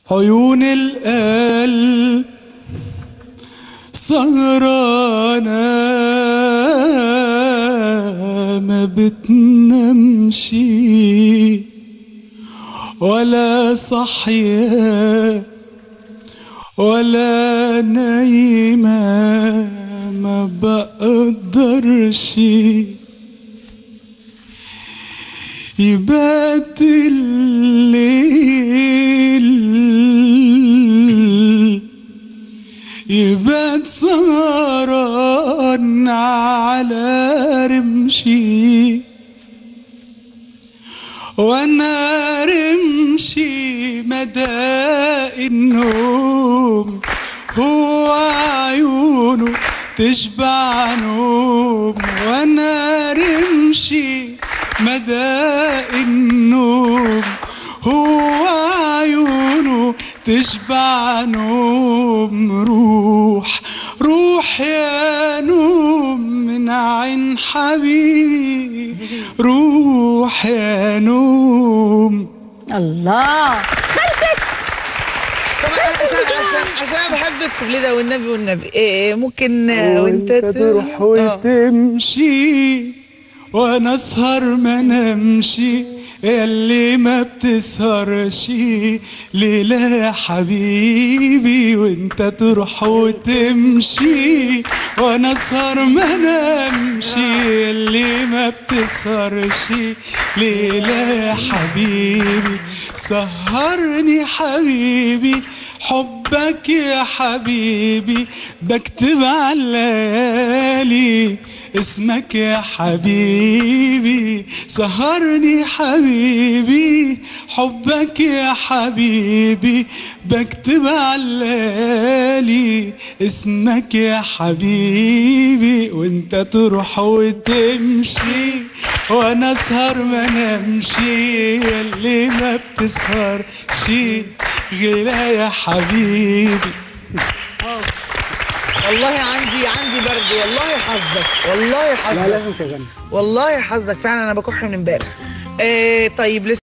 عيون القلب سهرانة ما بتنامش ولا صحية ولا نايمة ما بقدرش يبات الليل يبات سهران على رمشي وانا رمشي مدى النوم هو عيونه تشبع نوم وانا رمشي مدى النوم هو عيونه تشبع نوم روح روح يا نوم من عين حبيبي روح يا نوم الله طبعا عشان عشان عشان انا بحب الكوبليه ده والنبي والنبي إيه ممكن آه، وانت تروح آه. وتمشي وانا اسهر ما نمشي اللي ما بتسهرش ليلة يا حبيبي وانت تروح وتمشي وانا اسهر ما نمشي اللي ما بتسهرش ليلة يا حبيبي سهرني حبيبي حبك يا حبيبي بكتب على الليالي اسمك يا حبيبي سهرني حبيبي حبك يا حبيبي بكتب على الليالي اسمك يا حبيبي وانت تروح وتمشي وانا اسهر ما نمشي اللي ما بتسهر شي غلا يا حبيبي والله عندي عندي برد والله حظك والله لا حظك لازم تغني والله حظك فعلا انا بكح من امبارح إيه طيب لسه